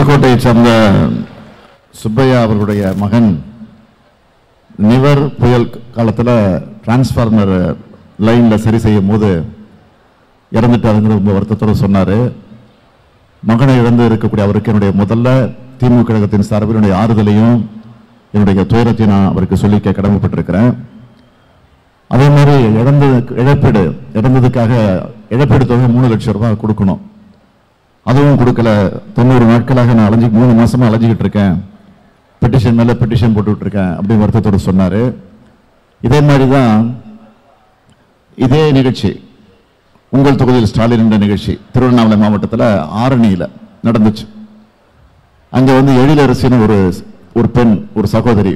புதுக்கோட்டையை சேர்ந்த சுப்பையா அவர்களுடைய மகன் நிவர் புயல் காலத்தில் டிரான்ஸ்ஃபார்மர் லைனில் சரி செய்யும் போது இறந்துட்டாருங்கிற ரொம்ப வருத்தத்தோடு சொன்னார் மகனை இழந்து இருக்கக்கூடிய அவருக்கு என்னுடைய முதல்ல திமுக கழகத்தின் சார்பில் என்னுடைய ஆறுதலையும் என்னுடைய துயரத்தையும் நான் அவருக்கு சொல்லிக்க கடமைப்பட்டிருக்கிறேன் அதே மாதிரி இழந்த இழப்பீடு இழந்ததுக்காக இழப்பீடு தொகை மூணு லட்சம் ரூபாய் கொடுக்கணும் அதுவும் கொடுக்கல தொண்ணூறு நாட்களாக நான் அலைஞ்சி மூணு மாசமா அலைஞ்சிக்கிட்டு இருக்கேன் பெட்டிஷன் மேல பெட்டிஷன் போட்டுட்டு இருக்கேன் அப்படின்னு வருத்தத்தோடு சொன்னாரு இதே மாதிரி தான் இதே நிகழ்ச்சி உங்கள் தொகுதியில் ஸ்டாலின் என்ற நிகழ்ச்சி திருவண்ணாமலை மாவட்டத்தில் ஆரணியில் நடந்துச்சு அங்க வந்து எழிலரசின்னு ஒரு ஒரு பெண் ஒரு சகோதரி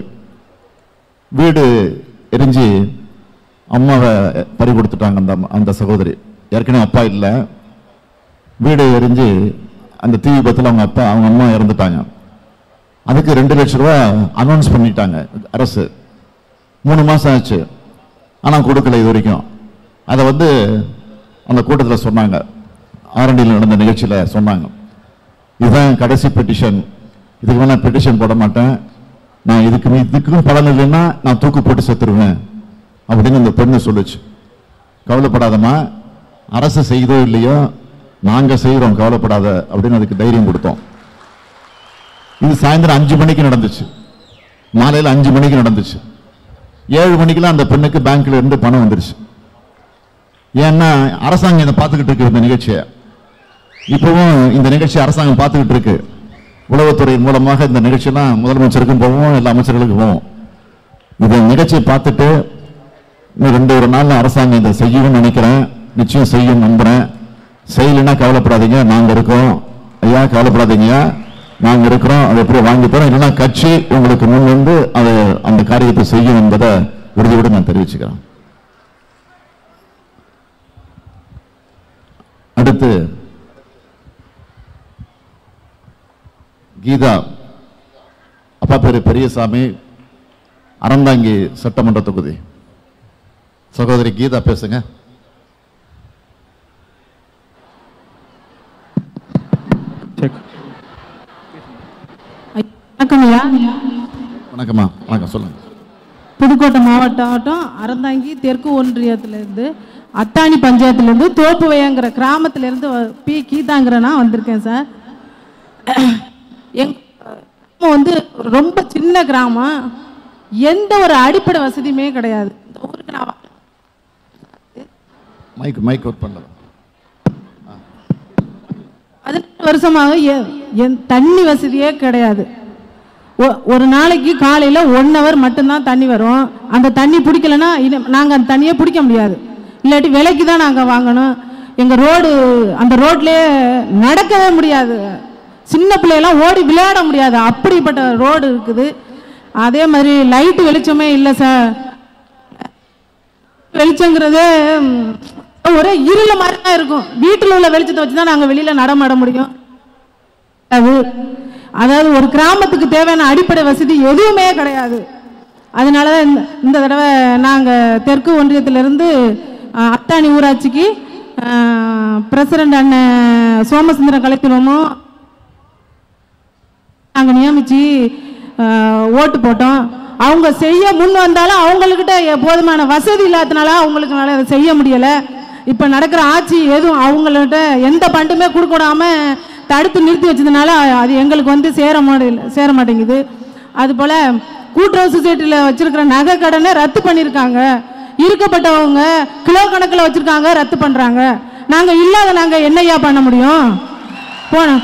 வீடு எரிஞ்சு அம்மாவை பறி கொடுத்துட்டாங்க அந்த அம்மா- அந்த சகோதரி ஏற்கனவே அப்பா இல்லை வீடு எரிஞ்சு அந்த தீ விபத்தில் அவங்க அப்பா அவங்க அம்மா இறந்துட்டாங்க அதுக்கு ரெண்டு லட்சம் ரூபாய் அனௌன்ஸ் பண்ணிட்டாங்க அரசு மூணு மாசம் ஆச்சு ஆனா கொடுக்கல இது வரைக்கும் அதை வந்து அந்த கூட்டத்தில் சொன்னாங்க ஆரண்டியில் நடந்த நிகழ்ச்சியில சொன்னாங்க இதுதான் கடைசி பெட்டிஷன் இதுக்கு மேல பெட்டிஷன் போட மாட்டேன் நான் இதுக்கு மீ- இதுக்கும் பலன் இல்லைன்னா நான் தூக்கு போட்டு செத்துருவேன் அப்படின்னு அந்த பெண்ணு சொல்லுச்சு கவலைப்படாதம்மா அரசு செய்தோ இல்லையோ நாங்க செய்கிறோம் கவலைப்படாத அப்படின்னு அதுக்கு தைரியம் கொடுத்தோம் இது சாயந்தரம் அஞ்சு மணிக்கு நடந்துச்சு மாலையில் அஞ்சு மணிக்கு நடந்துச்சு ஏழு மணிக்கெல்லாம் அந்த பெண்ணுக்கு பேங்க்ல இருந்து பணம் வந்துருச்சு ஏன்னா அரசாங்கம் இதை பார்த்துக்கிட்டு இருக்கு இந்த நிகழ்ச்சியை இப்பவும் இந்த நிகழ்ச்சி அரசாங்கம் பார்த்துக்கிட்டு இருக்கு உளவுத்துறையின் மூலமாக இந்த நிகழ்ச்சியெல்லாம் முதலமைச்சருக்கும் போவோம் எல்லா அமைச்சர்களுக்கும் போவோம் இந்த நிகழ்ச்சியை பார்த்துட்டு இன்னும் ரெண்டு ஒரு நாள்ல அரசாங்கம் இதை செய்யும்னு நினைக்கிறேன் நிச்சயம் செய்யும் நம்புறேன் செய்யலைன்னா கவலைப்படாதீங்க நாங்க இருக்கோம் ஐயா கவலைப்படாதீங்க நாங்க இருக்கிறோம் அதை எப்படி வாங்கி தரோம் இல்லைன்னா கட்சி உங்களுக்கு முன் வந்து அதை அந்த காரியத்தை செய்யும் என்பதை உறுதியோடு நான் தெரிவிச்சுக்கிறேன் அடுத்து கீதா அப்பா பேரு பெரியசாமி அறந்தாங்கி சட்டமன்ற தொகுதி சகோதரி கீதா பேசுங்க வணக்கம் ஐயா வணக்கம்மா வணக்கம் சொல்லுங்க புதுக்கோட்டை மாவட்டம் அறந்தாங்கி தெற்கு ஒன்றியத்திலேருந்து அத்தானி பஞ்சாயத்துலேருந்து தோப்புவையங்கிற கிராமத்திலேருந்து வ- பி கீதாங்கிறனா வந்திருக்கேன் சார் எங் கிராமம் வந்து ரொம்ப சின்ன கிராமம் எந்த ஒரு அடிப்படை வசதியுமே கிடையாது இந்த ஊருக்கு நான் வ- மைக் மைக் ஒர்க் பண்ணல பதினெட்டு வருஷமாக எ- என் தண்ணி வசதியே கிடையாது ஒ- ஒரு நாளைக்கு காலையில் ஒன் ஹவர் மட்டும்தான் தண்ணி வரும் அந்த தண்ணி பிடிக்கலன்னா நாங்கள் அந்த தண்ணியை பிடிக்க முடியாது இல்லாட்டி விலைக்கு தான் நாங்கள் வாங்கணும் எங்கள் ரோடு அந்த ரோட்லேயே நடக்கவே முடியாது சின்ன பிள்ளையெல்லாம் ஓடி விளையாட முடியாது அப்படிப்பட்ட ரோடு இருக்குது அதே மாதிரி லைட்டு வெளிச்சமே இல்லை சார் வெளிச்சங்கிறதே ம், ஒரே இருள மாதிரி தான் இருக்கும் வீட்டில் உள்ள வெளிச்சத்தை வச்சு தான் நாங்கள் வெளியில் நடமாட முடியும் அது அதாவது ஒரு கிராமத்துக்கு தேவையான அடிப்படை வசதி எதுவுமே கிடையாது அதனால தான் இந்த இந்த தடவை நாங்கள் தெற்கு ஒன்றியத்திலிருந்து அஹ், அத்தானி ஊராட்சிக்கு பிரசிடண்ட் அண்ணன் சோமசுந்தரம் கலைத்துவமும் நாங்கள் நியமித்து ஓட்டு போட்டோம் அவங்க செய்ய முன் வந்தாலும் அவங்கக்கிட்ட போதுமான வசதி இல்லாதனால அவங்களுக்குனால அதை செய்ய முடியலை இப்போ நடக்கிற ஆட்சி எதுவும் அவங்கள்ட்ட எந்த பண்டுமே கொடுக்க விடாம தடுத்து நிறுத்தி வச்சதுனால அது எங்களுக்கு வந்து சேர மாட்டேங்குது சேர மாட்டேங்குது அதுபோல் கூட்டுறவு சொசைட்டியில் வச்சிருக்கிற நகை கடனை ரத்து பண்ணியிருக்காங்க இருக்கப்பட்டவங்க கிலோ கணக்கில் வச்சுருக்காங்க ரத்து பண்ணுறாங்க நாங்கள் இல்லாத நாங்கள் என்னய்யா பண்ண முடியும் போனோம்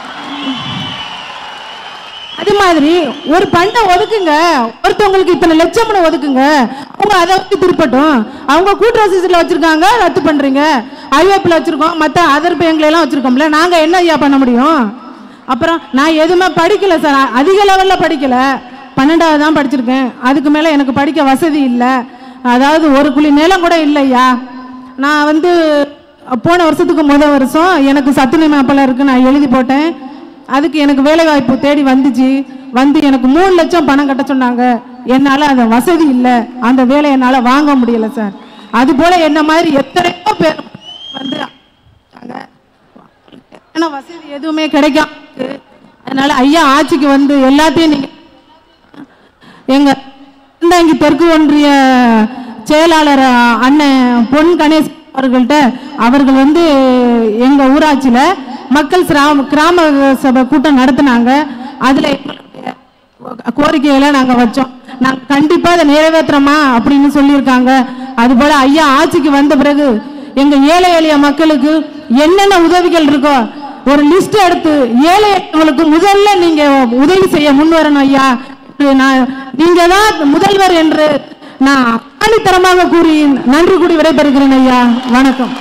அது மாதிரி ஒரு பண்டை ஒதுக்குங்க ஒருத்தவங்களுக்கு இத்தனை லட்சம்னு ஒதுக்குங்க அவங்க அதை வச்சு திருப்பட்டும் அவங்க கூட்டுறவு சீசில் வச்சிருக்காங்க ரத்து பண்றீங்க ஐவேப்பில் வச்சிருக்கோம் மற்ற அதர் பேங்க்லாம் வச்சிருக்கோம்ல நாங்க என்ன ஐயா பண்ண முடியும் அப்புறம் நான் எதுவுமே படிக்கல சார் அதிக லெவலில் படிக்கல பன்னெண்டாவது தான் படிச்சிருக்கேன் அதுக்கு மேலே எனக்கு படிக்க வசதி இல்லை அதாவது ஒரு குழி நிலம் கூட இல்லையா நான் வந்து போன வருஷத்துக்கு முதல் வருஷம் எனக்கு சத்துணை மேப்பெல்லாம் இருக்கு நான் எழுதி போட்டேன் அதுக்கு எனக்கு வேலை வாய்ப்பு தேடி வந்துச்சு வந்து எனக்கு மூணு லட்சம் பணம் கட்ட சொன்னாங்க என்னால் அந்த வசதி இல்லை அந்த வேலை என்னால் வாங்க முடியல சார் அது போல என்ன மாதிரி எத்தனையோ பேர் வந்து இருக்காங்க. ஆனா வசதி எதுவுமே கிடைக்காம இருக்கு. அதனால அதனால ஐயா ஆட்சிக்கு வந்து எல்லாத்தையும் நீங்க எங்க இந்தாங்கி தெற்கு ஒன்றிய செயலாளர் அண்ணன் பொன் கணேஷ் அவர்கள்ட்ட அவர்கள் வந்து எங்க ஊராட்சியில மக்கள் கிராம கிராம சபை கூட்டம் நடத்தினாங்க அதுல எங்களுடைய கோரிக்கைகளை நாங்க வச்சோம் நாங்க கண்டிப்பா அதை நிறைவேற்றுறோமா அப்படின்னு சொல்லியிருக்காங்க அதுபோல ஐயா ஆட்சிக்கு வந்த பிறகு எங்க ஏழை எளிய மக்களுக்கு என்னென்ன உதவிகள் இருக்கோ ஒரு லிஸ்ட் எடுத்து ஏழை எளியவங்களுக்கு முதல்ல நீங்க உதவி செய்ய முன் வரணும் ஐயா என்று நான் நீங்க தான் முதல்வர் என்று நான் ஆணித்தரமாக கூறி நன்றி கூறி விடைபெறுகிறேன் ஐயா வணக்கம்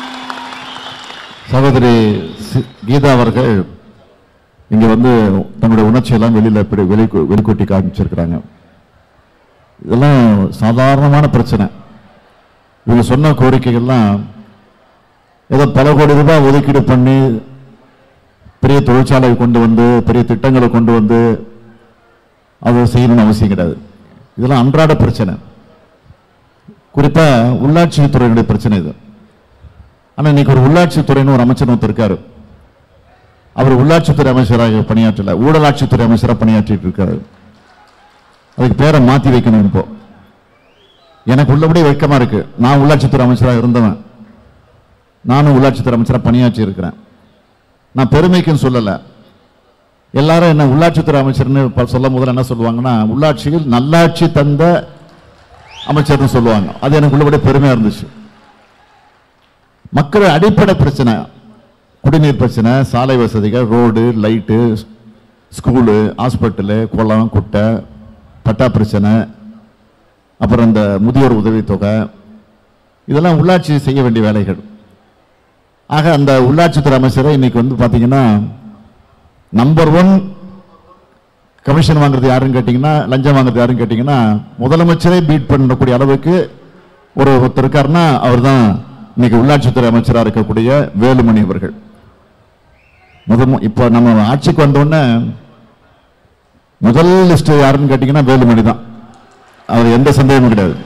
சகோதரி சி- கீதா அவர்கள் இங்க வந்து தன்னுடைய உணர்ச்சியெல்லாம் வெளியில இப்படி வெளி வெளிக்கொட்டி காமிச்சிருக்கிறாங்க இதெல்லாம் சாதாரணமான பிரச்சனை இவங்க சொன்ன கோரிக்கைகள்லாம் ஏதோ பல கோடி ரூபாய் ஒதுக்கீடு பண்ணி பெரிய தொழிற்சாலை கொண்டு வந்து பெரிய திட்டங்களை கொண்டு வந்து அதை செய்யணும்னு அவசியம் கிடையாது இதெல்லாம் அன்றாட பிரச்சனை குறிப்பா உள்ளாட்சி துறையினுடைய பிரச்சனை இது ஆனா இன்னைக்கு ஒரு உள்ளாட்சித்துறைன்னு ஒரு அமைச்சர் ஒருத்தர் இருக்காரு அவர் உள்ளாட்சித்துறை அமைச்சராக பணியாற்றல ஊழலாட்சித்துறை அமைச்சராக பணியாற்றிட்டு இருக்காரு அதுக்கு பேரை மாத்தி வைக்கணும் இப்போ எனக்கு உள்ளபடி வெட்கமா இருக்கு நான் உள்ளாட்சித்துறை அமைச்சராக இருந்தவன் நானும் உள்ளாட்சித்துறை அமைச்சராக பணியாற்றி இருக்கிறேன் நான் பெருமைக்குன்னு சொல்லல எல்லாரும் என்ன உள்ளாட்சித்துறை அமைச்சர்னு ப- சொல்லும் போது என்ன சொல்லுவாங்கன்னா உள்ளாட்சியில் நல்லாட்சி தந்த அமைச்சர்னு சொல்லுவாங்க அது எனக்கு உள்ளபடி பெருமையா இருந்துச்சு மக்கள் அடிப்படை பிரச்சனை குடிநீர் பிரச்சனை சாலை வசதிகள் ரோடு லைட்டு ஸ்கூலு ஹாஸ்பிட்டலு குளம் குட்டை பட்டா பிரச்சனை அப்புறம் இந்த முதியோர் உதவித்தொகை இதெல்லாம் உள்ளாட்சி செய்ய வேண்டிய வேலைகள் ஆக அந்த உள்ளாட்சித்துறை அமைச்சரை இன்னைக்கு வந்து பார்த்தீங்கன்னா நம்பர் ஒன் கமிஷன் வாங்குறது யாருன்னு கேட்டிங்கன்னா லஞ்சம் வாங்குறது யாருன்னு கேட்டிங்கன்னா முதலமைச்சரே பீட் பண்ணக்கூடிய அளவுக்கு ஒரு ஒருத்தர் இருக்காருன்னா அவர் தான் இன்னைக்கு உள்ளாட்சித்துறை அமைச்சராக இருக்கக்கூடிய வேலுமணி அவர்கள் முதல் இப்போ நம்ம ஆட்சிக்கு வந்த உடனே முதல் லிஸ்ட் யாருன்னு கேட்டிங்கன்னா வேலுமணி தான் அவர் எந்த சந்தேகமும் கிடையாது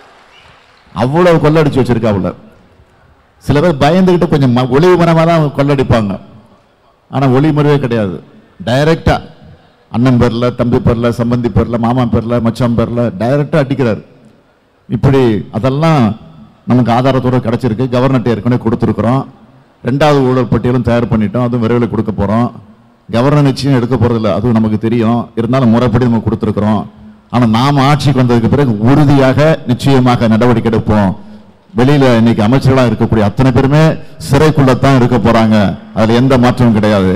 அவ்வளவு கொள்ளடிச்சு வச்சிருக்காவுல சில பேர் பயந்துகிட்டு கொஞ்சம் ம- ஒளிவு மரமாக தான் கொள்ளடிப்பாங்க ஆனால் ஒளிமுறையே கிடையாது டைரக்டா அண்ணன் பேர்ல தம்பி பேர்ல சம்பந்தி பேர்ல மாமா பேர்ல மச்சான் பேர்ல டைரக்டா அடிக்கிறார் இப்படி அதெல்லாம் நமக்கு ஆதாரத்தோட கிடைச்சிருக்கு கவர்னர்ட்ட ஏற்கனவே கொடுத்துருக்குறோம் ரெண்டாவது ஊழல் பட்டியலும் தயார் பண்ணிட்டோம் அதுவும் விரைவில் கொடுக்க போறோம் கவர்னர் நிச்சயம் எடுக்க போறதில்ல அதுவும் நமக்கு தெரியும் இருந்தாலும் முறைப்படி நம்ம கொடுத்துருக்குறோம் ஆனா நாம ஆட்சிக்கு வந்ததுக்கு பிறகு உறுதியாக நிச்சயமாக நடவடிக்கை எடுப்போம் வெளியில இன்னைக்கு அமைச்சர்களா இருக்கக்கூடிய அத்தனை பேருமே சிறைக்குள்ளத்தான் இருக்க போறாங்க அதுல எந்த மாற்றமும் கிடையாது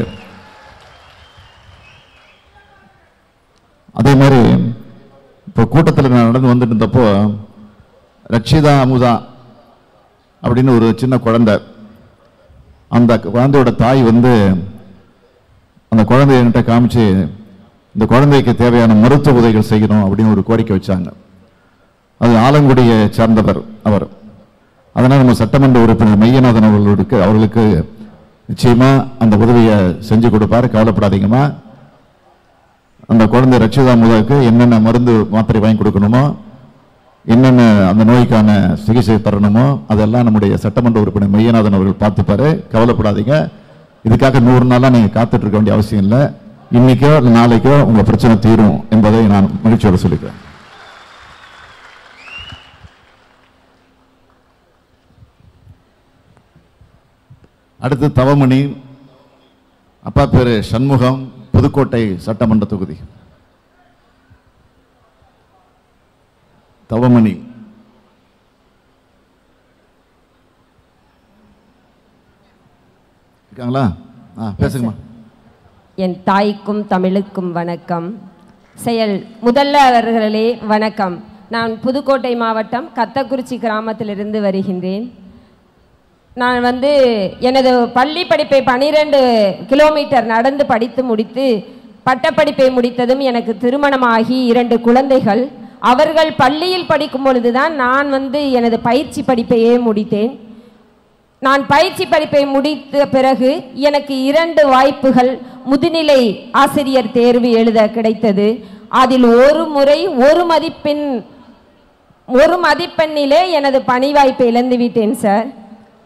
அதே மாதிரி இப்போ கூட்டத்தில் நான் நடந்து வந்துட்டு இருந்தப்போ ரட்சிதா அமுதா அப்படின்னு ஒரு சின்ன குழந்தை அந்த குழந்தையோட தாய் வந்து அந்த குழந்தைய என்கிட்ட காமிச்சு இந்த குழந்தைக்கு தேவையான மருத்துவ உதவிகள் செய்யணும் அப்படின்னு ஒரு கோரிக்கை வச்சாங்க அது ஆலங்குடியை சார்ந்தவர் அவர் அதனால் நம்ம சட்டமன்ற உறுப்பினர் மையநாதன் அவர்களுக்கு அவர்களுக்கு நிச்சயமா அந்த உதவியை செஞ்சு கொடுப்பாரு கவலைப்படாதீங்கம்மா அந்த குழந்தை ரட்சிதா முதலுக்கு என்னென்ன மருந்து மாத்திரை வாங்கி கொடுக்கணுமோ என்னென்ன அந்த நோய்க்கான சிகிச்சை தரணுமோ அதெல்லாம் நம்முடைய சட்டமன்ற உறுப்பினர் மையநாதன் அவர்கள் பார்த்துப்பாரு கவலைப்படாதீங்க இதுக்காக நூறு நாளா நீங்க காத்துட்டு இருக்க வேண்டிய அவசியம் இல்லை இன்னைக்கோ இல்லை நாளைக்கோ உங்க பிரச்சனை தீரும் என்பதை நான் மகிழ்ச்சியோட சொல்லிக்கிறேன் அடுத்து தவமணி அப்பா பேரு சண்முகம் புதுக்கோட்டை சட்டமன்ற தொகுதி தவமணி இருக்காங்களா ஆ பேசுங்கம்மா என் தாய்க்கும் தமிழுக்கும் வணக்கம் செயல் முதல்வர்களே வணக்கம் நான் புதுக்கோட்டை மாவட்டம் கத்தக்குறிச்சி கிராமத்திலிருந்து வருகின்றேன் நான் வந்து எனது பள்ளி படிப்பை பனிரெண்டு கிலோமீட்டர் நடந்து படித்து முடித்து பட்டப்படிப்பை முடித்ததும் எனக்கு திருமணமாகி இரண்டு குழந்தைகள் அவர்கள் பள்ளியில் படிக்கும் பொழுதுதான் நான் வந்து எனது பயிற்சி படிப்பையே முடித்தேன் நான் பயிற்சி படிப்பை முடித்த பிறகு எனக்கு இரண்டு வாய்ப்புகள் முதுநிலை ஆசிரியர் தேர்வு எழுத கிடைத்தது அதில் ஒரு முறை ஒரு மதிப்பெண் ஒரு மதிப்பெண்ணிலே எனது பணி வாய்ப்பை இழந்து விட்டேன் சார்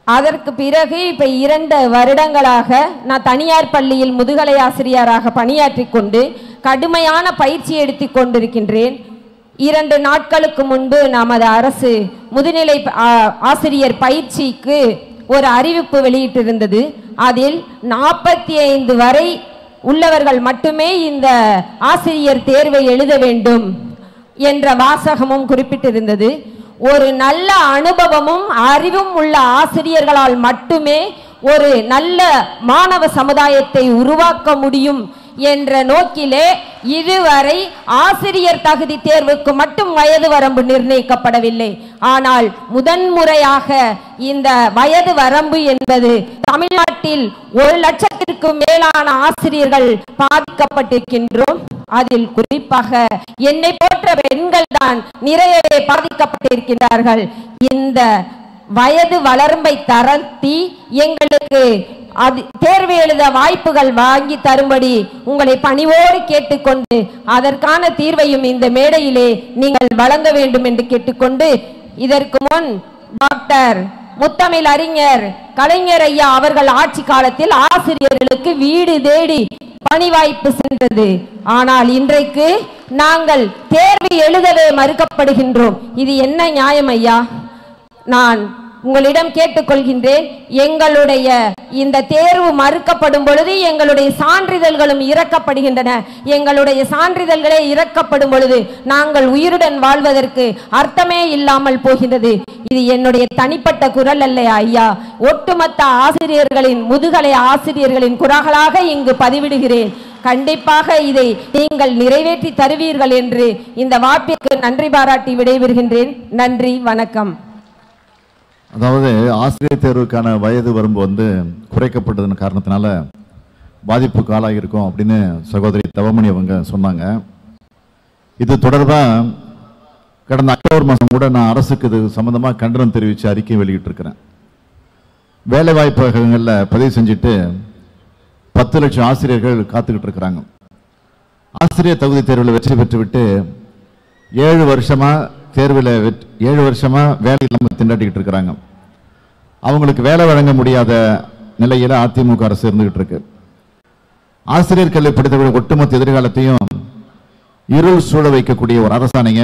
அதற்கு பிறகு இப்ப இரண்டு வருடங்களாக நான் தனியார் பள்ளியில் முதுகலை ஆசிரியராக பணியாற்றிக் கொண்டு கடுமையான பயிற்சி எடுத்துக் கொண்டிருக்கின்றேன் இரண்டு நாட்களுக்கு முன்பு நமது அரசு முதுநிலை ப- ஆ- ஆசிரியர் பயிற்சிக்கு ஒரு அறிவிப்பு வெளியிட்டிருந்தது அதில் நாற்பத்தி ஐந்து வரை உள்ளவர்கள் மட்டுமே இந்த ஆசிரியர் தேர்வை எழுத வேண்டும் என்ற வாசகமும் குறிப்பிட்டிருந்தது ஒரு நல்ல அனுபவமும் அறிவும் உள்ள ஆசிரியர்களால் மட்டுமே ஒரு நல்ல மாணவ சமுதாயத்தை உருவாக்க முடியும் என்ற நோக்கிலே இதுவரை ஆசிரியர் தகுதி தேர்வுக்கு மட்டும் வயது வரம்பு நிர்ணயிக்கப்படவில்லை ஆனால் முதன்முறையாக இந்த வயது வரம்பு என்பது தமிழ்நாட்டில் ஒரு லட்சத்திற்கும் மேலான ஆசிரியர்கள் பாதிக்கப்பட்டிருக்கின்றோம் அதில் குறிப்பாக என்னை போன்ற பெண்கள் தான் நிறையவே பாதிக்கப்பட்டிருக்கிறார்கள் இந்த வயது வளர்ம்பை தரத்தி எங்களுக்கு அது தேர்வு எழுத வாய்ப்புகள் வாங்கி தரும்படி உங்களை பணிவோடு கேட்டுக்கொண்டு அதற்கான தீர்வையும் இந்த மேடையிலே நீங்கள் வழங்க வேண்டும் என்று கேட்டுக்கொண்டு இதற்கு முன் டாக்டர் முத்தமிழ் அறிஞர் கலைஞர் ஐயா அவர்கள் ஆட்சி காலத்தில் ஆசிரியர்களுக்கு வீடு தேடி பணி வாய்ப்பு சென்றது ஆனால் இன்றைக்கு நாங்கள் தேர்வு எழுதவே மறுக்கப்படுகின்றோம் இது என்ன நியாயம் ஐயா நான் உங்களிடம் கேட்டுக்கொள்கின்றேன் எங்களுடைய இந்த தேர்வு மறுக்கப்படும் பொழுது எங்களுடைய சான்றிதழ்களும் இறக்கப்படுகின்றன எங்களுடைய சான்றிதழ்களே இறக்கப்படும் பொழுது நாங்கள் உயிருடன் வாழ்வதற்கு அர்த்தமே இல்லாமல் போகின்றது இது என்னுடைய தனிப்பட்ட குரல் அல்ல ஐயா ஒட்டுமொத்த ஆசிரியர்களின் முதுகலை ஆசிரியர்களின் குரலாக இங்கு பதிவிடுகிறேன் கண்டிப்பாக இதை நீங்கள் நிறைவேற்றி தருவீர்கள் என்று இந்த வாய்ப்பிற்கு நன்றி பாராட்டி விடைபெறுகின்றேன் நன்றி வணக்கம் அதாவது ஆசிரியர் தேர்வுக்கான வயது வரம்பு வந்து குறைக்கப்பட்டதன் காரணத்தினால பாதிப்புக்கு ஆளாகியிருக்கோம் அப்படின்னு சகோதரி தவமணி அவங்க சொன்னாங்க இது தொடர்பா கடந்த அக்டோபர் மாதம் கூட நான் அரசுக்கு இது சம்பந்தமாக கண்டனம் தெரிவித்து அறிக்கை வெளியிட்டிருக்கிறேன் வேலை வாய்ப்பகங்களில் பதிவு செஞ்சுட்டு பத்து லட்சம் ஆசிரியர்கள் காத்துக்கிட்டு இருக்கிறாங்க ஆசிரியர் தகுதி தேர்வில் வெற்றி பெற்றுவிட்டு ஏழு வருஷமா தேர்வில் வெற்றி ஏழு வருஷமா வேலை இல்லாமல் திண்டாட்டிக்கிட்டு இருக்கிறாங்க அவங்களுக்கு வேலை வழங்க முடியாத நிலையில அதிமுக அரசு இருந்துகிட்டு இருக்கு ஆசிரியர் கல்வி படித்தவர்கள் ஒட்டுமொத்த எதிர்காலத்தையும் இருள் சூழ வைக்கக்கூடிய ஒரு அரசாணைய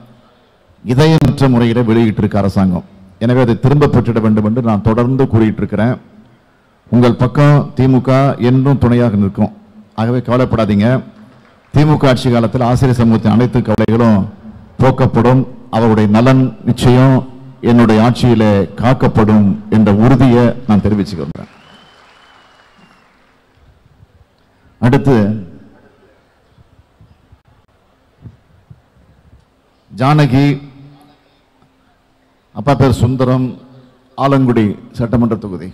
இதயமற்ற முறையில வெளியிட்டு இருக்கு அரசாங்கம் எனவே அதை திரும்ப பெற்றிட வேண்டும் என்று நான் தொடர்ந்து கூறிட்டு இருக்கிறேன் உங்கள் பக்கம் திமுக என்றும் துணையாக நிற்கும் ஆகவே கவலைப்படாதீங்க திமுக ஆட்சி காலத்தில் ஆசிரியர் சமூகத்தின் அனைத்து கவலைகளும் போக்கப்படும் அவருடைய நலன் நிச்சயம் என்னுடைய ஆட்சியிலே காக்கப்படும் என்ற உறுதியை நான் தெரிவிச்சுக்கிறேன் அடுத்து ஜானகி அப்பா பேர் சுந்தரம் ஆலங்குடி சட்டமன்ற தொகுதி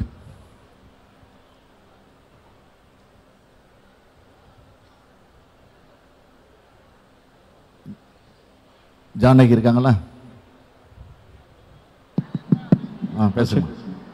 ஜானகி இருக்காங்களா ஆ பேசுங்க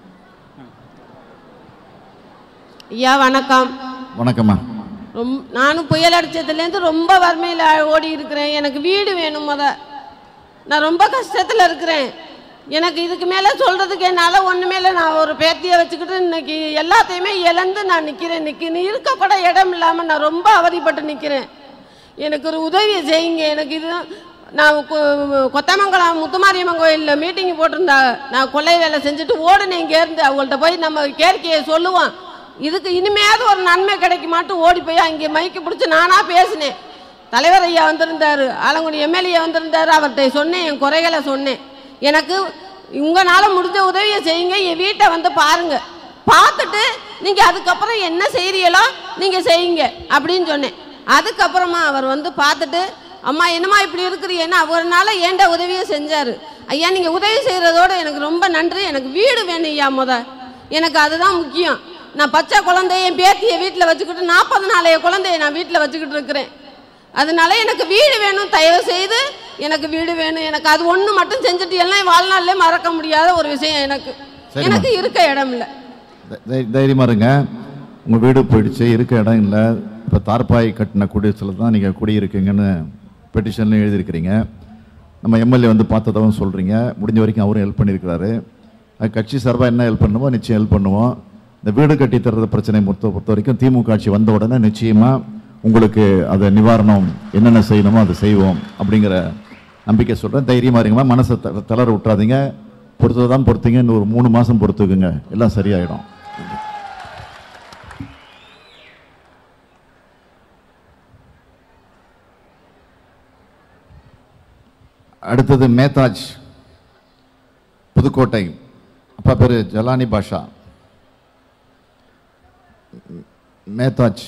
ஐயா வணக்கம் வணக்கம்மா ரொம்ப நானும் புயல் அடிச்சதுலேருந்து ரொம்ப வறுமையில் ஓடி இருக்கிறேன் எனக்கு வீடு வேணும் முத நான் ரொம்ப கஷ்டத்தில் இருக்கிறேன் எனக்கு இதுக்கு மேலே சொல்கிறதுக்கு என்னால் ஒன்றுமே இல்லை நான் ஒரு பேத்தியை வச்சுக்கிட்டு இன்னைக்கு எல்லாத்தையுமே இழந்து நான் நிற்கிறேன் நிற்க இருக்க கூட இடம் இல்லாமல் நான் ரொம்ப அவதிப்பட்டு நிற்கிறேன் எனக்கு ஒரு உதவி செய்யுங்க எனக்கு இது நான் கொ- கொத்தமங்கலம் முத்துமாரியம்மன் கோயிலில் மீட்டிங் போட்டிருந்தா நான் கொள்ளை வேலை செஞ்சுட்டு ஓடுனேன் இங்கேருந்து அவங்கள்ட்ட போய் நம்ம கேர்க்கையை சொல்லுவோம் இதுக்கு இனிமையாவது ஒரு நன்மை கிடைக்குமாட்டு ஓடி போய் அங்கே மைக்கு பிடிச்சி நானாக பேசினேன் தலைவர் ஐயா வந்திருந்தார் ஆலங்குடி எம்எல்ஏ வந்திருந்தார் அவர்கிட்ட சொன்னேன் என் குறைகளை சொன்னேன் எனக்கு உங்களால் முடிஞ்ச உதவியை செய்யுங்க என் வீட்டை வந்து பாருங்க பார்த்துட்டு நீங்கள் அதுக்கப்புறம் என்ன செய்கிறீங்களோ நீங்கள் செய்யுங்க அப்படின்னு சொன்னேன் அதுக்கப்புறமா அவர் வந்து பார்த்துட்டு அம்மா என்னம்மா இப்படி இருக்கிறீங்கன்னா அவர்னால ஏண்ட உதவியை செஞ்சார் ஐயா நீங்கள் உதவி செய்கிறதோடு எனக்கு ரொம்ப நன்றி எனக்கு வீடு வேணும் ஐயா முத எனக்கு அதுதான் முக்கியம் நான் பச்சை குழந்தைய என் பேத்தியை வீட்டில் வச்சுக்கிட்டு நாற்பது நாளைய குழந்தைய நான் வீட்டில் வச்சுக்கிட்டு இருக்கிறேன் அதனால எனக்கு வீடு வேணும் தயவு செய்து எனக்கு வீடு வேணும் எனக்கு அது ஒன்று மட்டும் செஞ்சுட்டு எல்லாம் என் வாழ்நாளிலே மறக்க முடியாத ஒரு விஷயம் எனக்கு சரிம்மா. எனக்கு இருக்க இடம் இல்லை தை- தை- தைரியமா இருங்க உங்க வீடு போயிடுச்சு இருக்க இடம் இல்லை இப்போ தார்பாய் கட்டின குடியரசில் தான் நீங்கள் குடியிருக்கீங்கன்னு பெட்டிஷன்லையும் எழுதியிருக்கிறீங்க நம்ம எம்எல்ஏ வந்து பார்த்ததாகவும் சொல்கிறீங்க முடிஞ்ச வரைக்கும் அவரும் ஹெல்ப் பண்ணியிருக்கிறாரு அது கட்சி சார்பாக என்ன ஹெல்ப் பண்ணுமோ நிச்சயம் ஹெல்ப் பண்ணுவோம் இந்த வீடு கட்டி தர்றது பிரச்சனை பொறுத்த பொறுத்த வரைக்கும் திமுக ஆட்சி வந்த உடனே நிச்சயமாக உங்களுக்கு அதை நிவாரணம் என்னென்ன செய்யணுமோ அதை செய்வோம் அப்படிங்கிற நம்பிக்கை சொல்கிறேன் தைரியமாக இருங்கம்மா மனசை த தளர விட்றாதீங்க பொறுத்தது தான் பொறுத்தீங்க இன்னும் ஒரு மூணு மாதம் பொறுத்துக்குங்க எல்லாம் சரியாயிடும் அடுத்தது மேத்தாஜ் புதுக்கோட்டை அப்பா பேரு ஜலானி பாஷா மேத்தாஜ்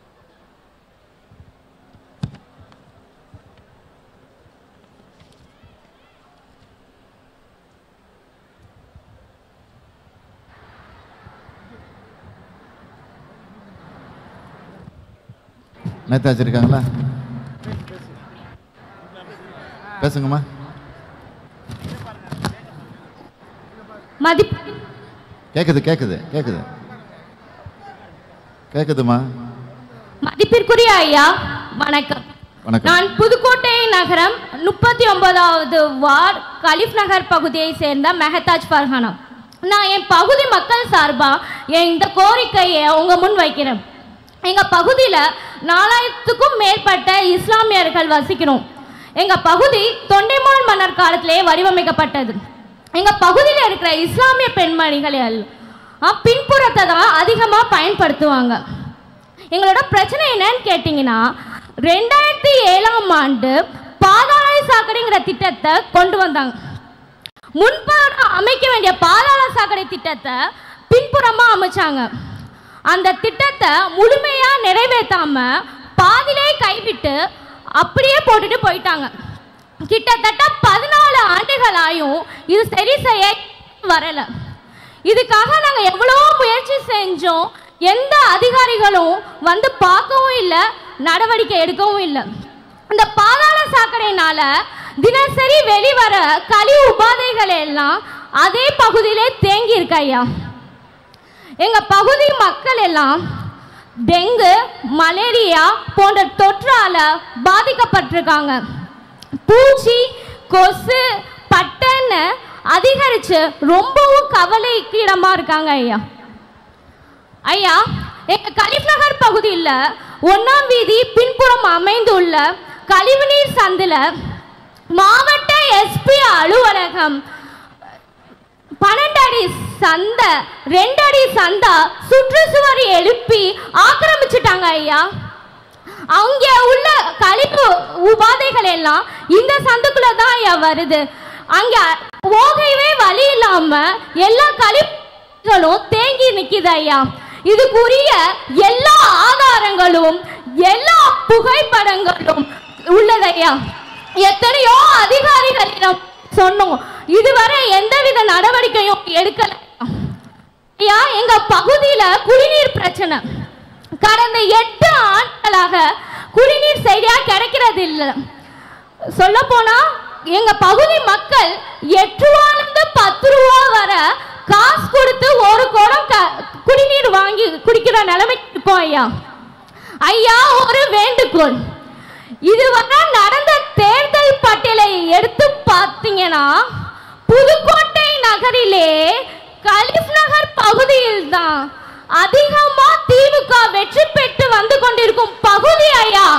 மேத்தாஜ் இருக்காங்களா பேசுங்கம்மா மதிப் கேக்குது கேக்குது கேக்குது கேக்குதுமா மதிப்பிற்குரிய ஐயா வணக்கம் வணக்கம் நான் புதுக்கோட்டை நகரம் முப்பத்தி ஒன்பதாவது வார்டு கலிஃப் நகர் பகுதியை சேர்ந்த மெஹதாஜ் ஃபர்ஹானா நான் என் பகுதி மக்கள் சார்பா என் இந்த கோரிக்கையை உங்க முன் வைக்கிறேன் எங்க பகுதியில நாலாயிரத்துக்கும் மேற்பட்ட இஸ்லாமியர்கள் வசிக்கிறோம் எங்க பகுதி தொண்டைமான் மன்னர் காலத்திலே வடிவமைக்கப்பட்டது எங்க பகுதியில் இருக்கிற இஸ்லாமிய பெண்மணிகள் எல்லாம் பின்புறத்தை தான் அதிகமா பயன்படுத்துவாங்க எங்களோட பிரச்சனை என்னன்னு கேட்டிங்கன்னா ரெண்டாயிரத்தி ஏழாம் ஆண்டு பாதாள சாக்கடைங்கிற திட்டத்தை கொண்டு வந்தாங்க முன்பாக அமைக்க வேண்டிய பாதாள சாக்கடை திட்டத்தை பின்புறமா அமைச்சாங்க அந்த திட்டத்தை முழுமையா நிறைவேற்றாம பாதிலே கைவிட்டு அப்படியே போட்டுட்டு போயிட்டாங்க கிட்டத்தட்ட பதினாலு ஆண்டுகளாயும் இது சரி செய்ய வரல இதுக்காக நாங்க எவ்வளோ முயற்சி செஞ்சோம் எந்த அதிகாரிகளும் வந்து பார்க்கவும் இல்லை நடவடிக்கை எடுக்கவும் இல்லை இந்த பாதாள சாக்கடையினால தினசரி வெளிவர கழிவு உபாதைகள் எல்லாம் அதே பகுதியிலே தேங்கி இருக்கு ஐயா எங்க பகுதி மக்கள் எல்லாம் டெங்கு மலேரியா போன்ற தொற்றால பாதிக்கப்பட்டிருக்காங்க பூச்சி கொசு பட்டன்னு அதிகரிச்சு ரொம்பவும் கவலைக்கு இடமா இருக்காங்க ஐயா ஐயா எங்க கலிஃப் நகர் பகுதியில் ஒன்னாம் வீதி பின்புறம் அமைந்துள்ள கழிவுநீர் சந்தில மாவட்ட எஸ்பி அலுவலகம் பன்னெண்டு அடி சந்த ரெண்டு அடி சந்தா சுற்றுச்சுவர் எழுப்பி ஆக்கிரமிச்சுட்டாங்க ஐயா அங்க உள்ள கழிப்பு உபாதைகள் எல்லாம் இந்த சந்துக்குள்ள தான் ஐயா வருது அங்க போகவே வழி இல்லாம எல்லா கழிப்புகளும் தேங்கி நிக்குது ஐயா இதுக்குரிய எல்லா ஆதாரங்களும் எல்லா புகைப்படங்களும் உள்ளதையா எத்தனையோ அதிகாரிகளிடம் சொன்னோம் இதுவரை எந்தவித நடவடிக்கையும் எடுக்கல ஐயா எங்க பகுதியில குடிநீர் பிரச்சனை கடந்த எட்டு ஆண்டுகளாக குடிநீர் சரியா கிடைக்கிறது இல்லை சொல்ல போனா எங்க பகுதி மக்கள் எட்டு ரூபாயிலிருந்து பத்து ரூபா வர காசு கொடுத்து ஒரு குடம் க- குடிநீர் வாங்கி குடிக்கிற நிலைமைக்கு இருக்கோம் ஐயா ஐயா ஒரு வேண்டுகோள் இதுவரை நடந்த தேர்தல் பட்டியலை எடுத்து பார்த்தீங்கன்னா புதுக்கோட்டை நகரிலே கலிஃப் நகர் பகுதியில் தான் அதிகமா திமுக வெற்றி பெற்று வந்து கொண்டிருக்கும் பகுதி ஐயா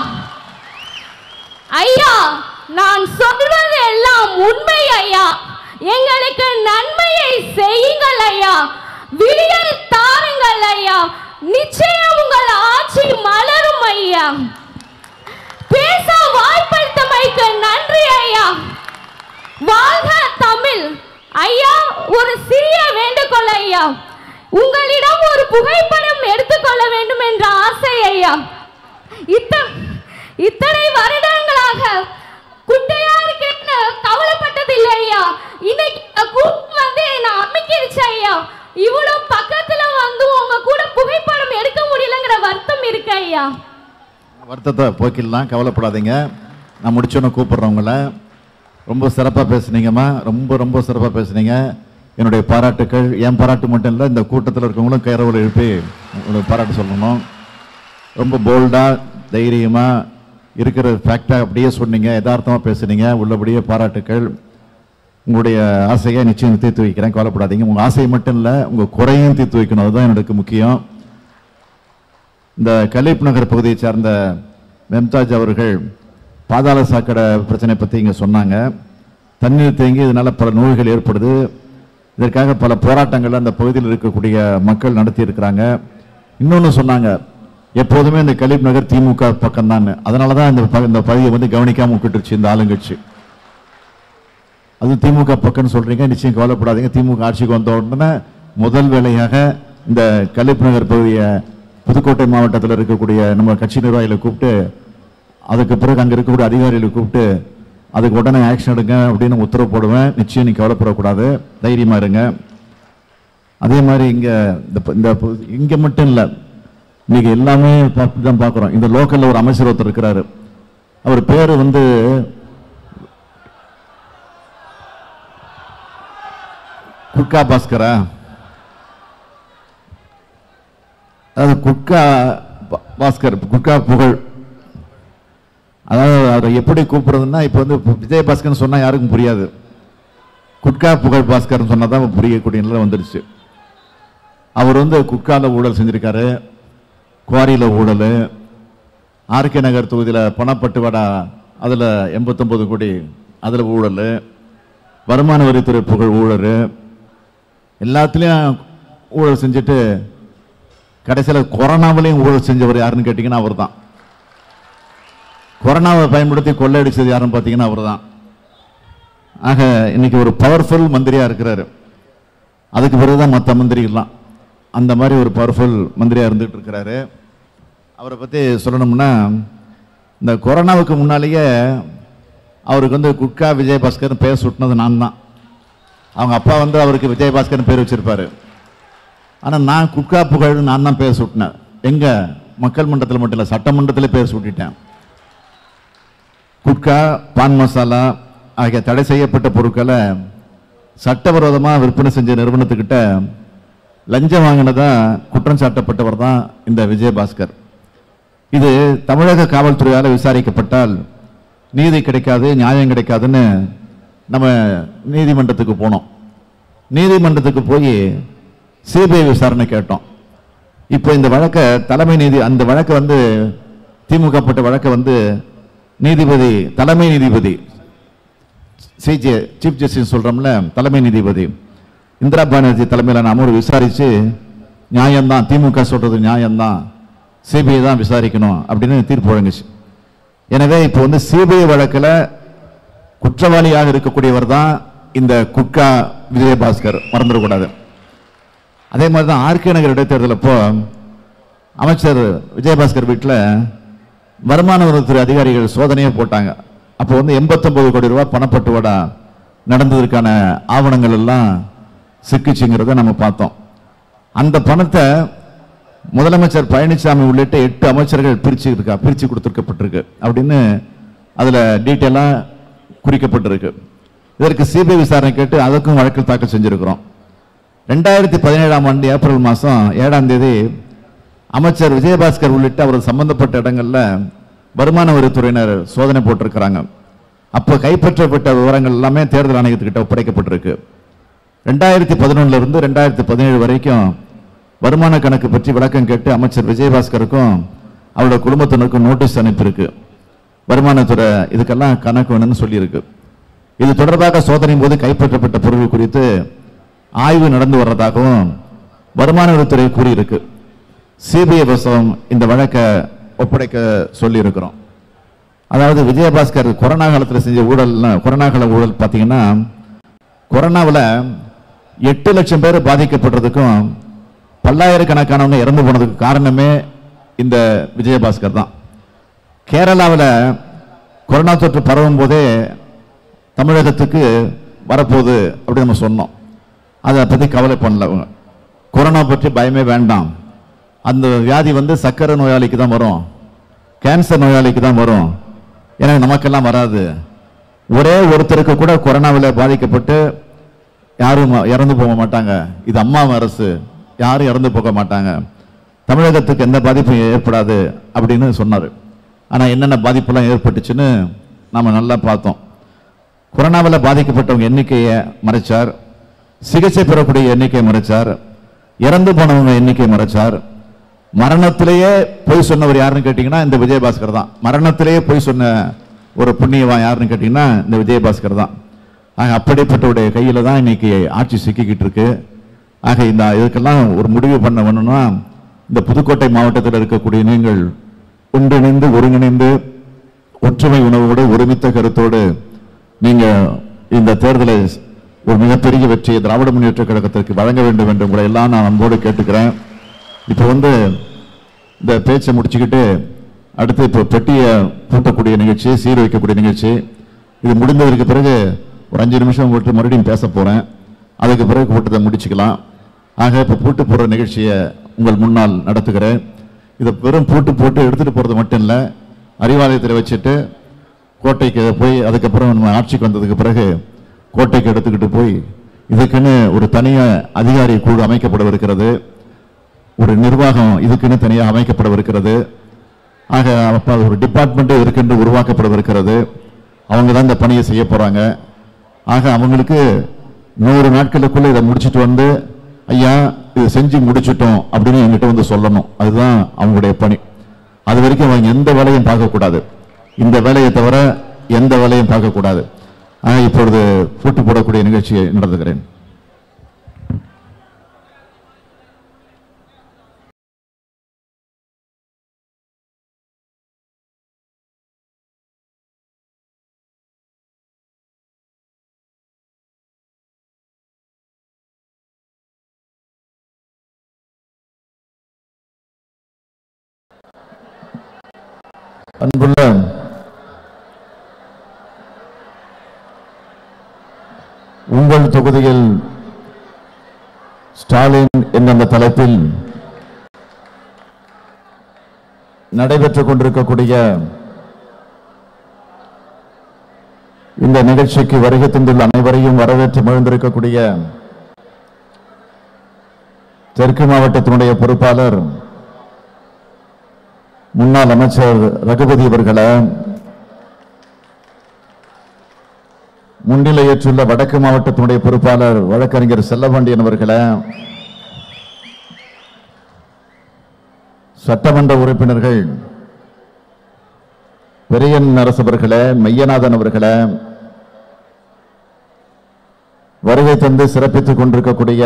ஐயா நான் சொல்வது எல்லாம் உண்மை ஐயா எங்களுக்கு நன்மையை செய்யுங்கள் ஐயா விடியல் தாருங்கள் ஐயா நிச்சயம் உங்கள் ஆட்சி மலரும் ஐயா பேச வாய்ப்பளித்தமைக்கு நன்றி ஐயா வாழ்க தமிழ் ஐயா ஒரு சிறிய வேண்டுகோள் ஐயா உங்களிடம் ஒரு புகைப்படம் எடுத்துக்கொள்ள வேண்டும் என்ற ஆசை ஐயா இத்த- இத்தனை வருடங்களாக குட்டையா இருக்கேன்னு கவலைப்பட்டது இல்லை ஐயா இன்னைக்கு இந்த கூட்டம் வந்து என்ன அமைக்கிருச்சு ஐயா இவ்வளவு பக்கத்துல வந்து உங்க கூட புகைப்படம் எடுக்க முடியலங்கிற வருத்தம் இருக்கு ஐயா வருத்தத்தை போக்கிடலாம் கவலைப்படாதீங்க நான் முடிச்சோன்னு கூப்பிட்றேன் உங்களை ரொம்ப சிறப்பாக பேசுனீங்கம்மா ரொம்ப ரொம்ப சிறப்பாக பேசுனீங்க என்னுடைய பாராட்டுக்கள் என் பாராட்டு மட்டும் இல்லை இந்த கூட்டத்தில் இருக்கவங்களும் கைரவல் எழுப்பி உங்களுடைய பாராட்டு சொல்லணும் ரொம்ப போல்டாக தைரியமாக இருக்கிற ஃபேக்டாக அப்படியே சொன்னீங்க யதார்த்தமாக பேசுனீங்க உள்ளபடியே பாராட்டுக்கள் உங்களுடைய ஆசையை நிச்சயம் தீர்த்து வைக்கிறேன் கவலைப்படாதீங்க உங்கள் ஆசையை மட்டும் இல்லை உங்கள் குறையும் தீர்த்து வைக்கணும் அதுதான் எனக்கு முக்கியம் இந்த கலீப் நகர் பகுதியை சார்ந்த மெம்தாஜ் அவர்கள் பாதாள சாக்கடை பிரச்சனை பற்றி இங்கே சொன்னாங்க தண்ணீர் தேங்கி இதனால் பல நோய்கள் ஏற்படுது இதற்காக பல போராட்டங்கள் அந்த பகுதியில் இருக்கக்கூடிய மக்கள் நடத்தி இருக்கிறாங்க இன்னொன்று சொன்னாங்க எப்போதுமே இந்த கலீப் நகர் திமுக பக்கம் தான் அதனால தான் இந்த ப- இந்த பகுதியை வந்து கவனிக்காம விட்டுட்டுருச்சு இந்த ஆளுங்கட்சி அது திமுக பக்கம்னு சொல்றீங்க நிச்சயம் கவலைப்படாதீங்க திமுக ஆட்சிக்கு வந்த உடனே முதல் வேலையாக இந்த கலிப் நகர் பகுதியை புதுக்கோட்டை மாவட்டத்தில் இருக்கக்கூடிய நம்ம கட்சி நிர்வாகிகளை கூப்பிட்டு அதுக்கு பிறகு அங்கே இருக்கக்கூடிய அதிகாரிகளை கூப்பிட்டு அதுக்கு உடனே ஆக்ஷன் எடுங்க அப்படின்னு உத்தரவு போடுவேன் நிச்சயம் நீ கவலைப்படக்கூடாது தைரியமா இருங்க அதே மாதிரி இங்க இந்த ப- இந்த பு- இங்க மட்டும் இல்லை இன்னைக்கு எல்லாமே பார்த்து தான் பார்க்குறோம் இந்த லோக்கல்ல ஒரு அமைச்சர் ஒருத்தர் இருக்கிறாரு அவர் பேரு வந்து குட்கா பாஸ்கரா அதாவது குட்கா பா- பாஸ்கர் குட்கா புகழ் அதாவது அவரை எப்படி கூப்பிடுறதுன்னா இப்போ வந்து இப்போ விஜய் பாஸ்கர்னு சொன்னா யாருக்கும் புரியாது குட்கா புகழ் பாஸ்கர்னு சொன்னா தான் புரியக்கூடிய நிலை வந்துடுச்சு அவர் வந்து குட்கால ஊழல் செஞ்சிருக்காரு குவாரியில ஊழல் ஆர்கே நகர் தொகுதியில் பணப்பட்டுவாடா அதில் எண்பத்தொம்பது கோடி அதில் ஊழல் வருமான வரித்துறை புகழ் ஊழல் எல்லாத்துலேயும் ஊழல் செஞ்சுட்டு கடைசியில் கொரோனாவிலையும் ஊழல் செஞ்சவர் யாருன்னு கேட்டிங்கன்னா அவர் தான் கொரோனாவை பயன்படுத்தி கொள்ளையடிச்சது யாருன்னு பார்த்தீங்கன்னா அவர் தான் ஆக இன்னைக்கு ஒரு பவர்ஃபுல் மந்திரியா இருக்கிறாரு அதுக்கு பிறகுதான் மற்ற மந்திரிகள்லாம் அந்த மாதிரி ஒரு பவர்ஃபுல் மந்திரியா இருந்துகிட்டு இருக்கிறாரு அவரை பற்றி சொல்லணும்னா இந்த கொரோனாவுக்கு முன்னாலேயே அவருக்கு வந்து குட்கா விஜயபாஸ்கர்னு பேர் சுட்டினது நான் தான் அவங்க அப்பா வந்து அவருக்கு விஜயபாஸ்கர்னு பேர் வச்சிருப்பாரு ஆனால் நான் குட்கா புகழ்னு நான் தான் பேர் சுட்டினேன் எங்க மக்கள் மன்றத்தில் மட்டும் இல்லை சட்டமன்றத்தில் பேர் சூட்டிட்டேன் குட்கா பான் மசாலா ஆகிய தடை செய்யப்பட்ட பொருட்களை சட்டவிரோதமாக விற்பனை செஞ்ச நிறுவனத்துக்கிட்ட லஞ்சம் வாங்கினதா குற்றம் சாட்டப்பட்டவர் தான் இந்த விஜயபாஸ்கர் இது தமிழக காவல்துறையால் விசாரிக்கப்பட்டால் நீதி கிடைக்காது நியாயம் கிடைக்காதுன்னு நம்ம நீதிமன்றத்துக்கு போனோம் நீதிமன்றத்துக்கு போய் சிபிஐ விசாரணை கேட்டோம் இப்போ இந்த வழக்கை தலைமை நீதி அந்த வழக்கை வந்து திமுக போட்ட வழக்கை வந்து நீதிபதி தலைமை நீதிபதி சிஜே சீஃப் ஜஸ்டிஸ் சொல்றோம்ல தலைமை நீதிபதி இந்திரா பானர்ஜி தலைமையிலான அமர்வு விசாரிச்சு நியாயம்தான் திமுக சொல்றது நியாயம்தான் சிபிஐ தான் விசாரிக்கணும் அப்படின்னு தீர்ப்பு வழங்குச்சு எனவே இப்போ வந்து சிபிஐ வழக்கில் குற்றவாளியாக இருக்கக்கூடியவர் தான் இந்த குட்கா விஜயபாஸ்கர் மறந்துடக்கூடாது அதே மாதிரி தான் ஆர்கே நகர் இடைத்தேர்தல் அப்போ அமைச்சர் விஜயபாஸ்கர் வீட்டில் வருமான வரித்துறை அதிகாரிகள் சோதனையே போட்டாங்க அப்போ வந்து எண்பத்தொன்பது கோடி ரூபாய் பணப்பட்டுவாடா நடந்ததற்கான ஆவணங்கள் எல்லாம் சிக்கிச்சுங்கிறத நம்ம பார்த்தோம் அந்த பணத்தை முதலமைச்சர் பழனிசாமி உள்ளிட்ட எட்டு அமைச்சர்கள் பிரிச்சு இருக்கா பிரிச்சு கொடுத்துருக்கப்பட்டிருக்கு அப்படின்னு அதுல டீட்டெயிலா குறிக்கப்பட்டிருக்கு இதற்கு சிபிஐ விசாரணை கேட்டு அதற்கும் வழக்கில் தாக்கல் செஞ்சிருக்கிறோம் ரெண்டாயிரத்தி பதினேழாம் ஆண்டு ஏப்ரல் மாதம் ஏழாம் தேதி அமைச்சர் விஜயபாஸ்கர் உள்ளிட்ட அவர் சம்பந்தப்பட்ட இடங்கள்ல வருமான வரித்துறையினர் சோதனை போட்டிருக்கிறாங்க அப்போ கைப்பற்றப்பட்ட விவரங்கள் எல்லாமே தேர்தல் ஆணையத்துக்கிட்ட ஒப்படைக்கப்பட்டிருக்கு ரெண்டாயிரத்தி பதினொன்னுல இருந்து ரெண்டாயிரத்தி பதினேழு வரைக்கும் வருமான கணக்கு பற்றி விளக்கம் கேட்டு அமைச்சர் விஜயபாஸ்கருக்கும் அவருடைய குடும்பத்தினருக்கும் நோட்டீஸ் அனுப்பியிருக்கு வருமானத்துறை இதுக்கெல்லாம் கணக்கு வேணும்னு சொல்லியிருக்கு இது தொடர்பாக சோதனையின் போது கைப்பற்றப்பட்ட பொருள் குறித்து ஆய்வு நடந்து வர்றதாகவும் வருமான வரித்துறை கூறியிருக்கு சிபிஐ வசம் இந்த வழக்கை ஒப்படைக்க சொல்லியிருக்கிறோம் அதாவது விஜயபாஸ்கர் கொரோனா காலத்தில் செஞ்ச ஊழல்னா கொரோனா கால ஊழல் பார்த்தீங்கன்னா கொரோனாவில் எட்டு லட்சம் பேர் பாதிக்கப்படுறதுக்கும் பல்லாயிரக்கணக்கானவங்க இறந்து போனதுக்கு காரணமே இந்த விஜயபாஸ்கர் தான் கேரளாவில் கொரோனா தொற்று பரவும் போதே தமிழகத்துக்கு வரப்போகுது அப்படின்னு நம்ம சொன்னோம் அதை பற்றி கவலை பண்ணல அவங்க கொரோனா பற்றி பயமே வேண்டாம் அந்த வியாதி வந்து சக்கரை நோயாளிக்கு தான் வரும் கேன்சர் நோயாளிக்கு தான் வரும் எனக்கு நமக்கெல்லாம் வராது ஒரே ஒருத்தருக்கு கூட கொரோனாவில் பாதிக்கப்பட்டு யாரும் இறந்து போக மாட்டாங்க இது அம்மா அரசு யாரும் இறந்து போக மாட்டாங்க தமிழகத்துக்கு எந்த பாதிப்பும் ஏற்படாது அப்படின்னு சொன்னார் ஆனால் என்னென்ன பாதிப்பெல்லாம் ஏற்பட்டுச்சுன்னு நம்ம நல்லா பார்த்தோம் கொரோனாவில் பாதிக்கப்பட்டவங்க எண்ணிக்கையை மறைச்சார் சிகிச்சை பெறக்கூடிய எண்ணிக்கையை மறைச்சார் இறந்து போனவங்க எண்ணிக்கையை மறைச்சார் மரணத்திலேயே பொய் சொன்னவர் யாருன்னு கேட்டீங்கன்னா இந்த விஜயபாஸ்கர் தான் மரணத்திலேயே பொய் சொன்ன ஒரு புண்ணியவான் யாருன்னு கேட்டீங்கன்னா இந்த விஜயபாஸ்கர் தான் ஆக அப்படிப்பட்டவருடைய கையில தான் இன்னைக்கு ஆட்சி சிக்கிக்கிட்டு இருக்கு ஆக இந்த இதுக்கெல்லாம் ஒரு முடிவு பண்ண வேணும்னா இந்த புதுக்கோட்டை மாவட்டத்தில் இருக்கக்கூடிய நீங்கள் ஒன்றிணைந்து ஒருங்கிணைந்து ஒற்றுமை உணவோடு ஒருமித்த கருத்தோடு நீங்க இந்த தேர்தலை ஒரு மிகப்பெரிய வெற்றியை திராவிட முன்னேற்ற கழகத்திற்கு வழங்க வேண்டும் என்று உங்களை எல்லாம் நான் அன்போடு கேட்டுக்கிறேன் இப்போ வந்து இந்த பேச்சை முடிச்சுக்கிட்டு அடுத்து இப்போ பெட்டியை பூட்டக்கூடிய நிகழ்ச்சி சீர் வைக்கக்கூடிய நிகழ்ச்சி இது முடிந்ததற்கு பிறகு ஒரு அஞ்சு நிமிஷம் விட்டு மறுபடியும் பேச போறேன் அதுக்கு பிறகு கூட்டத்தை முடிச்சுக்கலாம் ஆக இப்போ பூட்டு போடுற நிகழ்ச்சியை உங்கள் முன்னால் நடத்துகிறேன் இதை வெறும் பூட்டு போட்டு எடுத்துட்டு போறது மட்டும் இல்லை அறிவாலயத்தில் வச்சுட்டு கோட்டைக்கு போய் அதுக்கப்புறம் நம்ம ஆட்சிக்கு வந்ததுக்கு பிறகு கோட்டைக்கு எடுத்துக்கிட்டு போய் இதுக்குன்னு ஒரு தனிய அதிகாரி குழு அமைக்கப்படவிருக்கிறது ஒரு நிர்வாகம் இதுக்குன்னு தனியாக அமைக்கப்படவிருக்கிறது ஆக அப்ப ஒரு டிபார்ட்மெண்ட்டே இருக்கின்ற உருவாக்கப்படவிருக்கிறது அவங்க தான் இந்த பணியை செய்ய போறாங்க ஆக அவங்களுக்கு நூறு நாட்களுக்குள்ள இதை முடிச்சிட்டு வந்து ஐயா இது செஞ்சு முடிச்சிட்டோம் அப்படின்னு என்கிட்ட வந்து சொல்லணும் அதுதான் அவங்களுடைய பணி அது வரைக்கும் அவங்க எந்த வேலையும் பார்க்கக்கூடாது இந்த வேலையை தவிர எந்த வேலையும் பார்க்கக்கூடாது ஆக இப்பொழுது பூட்டு போடக்கூடிய நிகழ்ச்சியை நடத்துகிறேன் அன்புள்ள உங்கள் தொகுதியில் ஸ்டாலின் என்ற அந்த தலைப்பில் நடைபெற்றுக் கொண்டிருக்கக்கூடிய இந்த நிகழ்ச்சிக்கு வருகை தந்துள்ள அனைவரையும் வரவேற்று மகிழ்ந்திருக்கக்கூடிய தெற்கு மாவட்டத்தினுடைய பொறுப்பாளர் முன்னாள் அமைச்சர் ரகுபதி அவர்களை முன்னிலையேற்றுள்ள வடக்கு மாவட்டத்தினுடைய பொறுப்பாளர் வழக்கறிஞர் செல்லபாண்டியன் அவர்களை சட்டமன்ற உறுப்பினர்கள் பெரியன் அரசவர்களே மெய்யநாதன் அவர்களே வருகை தந்து சிறப்பித்துக் கொண்டிருக்கக்கூடிய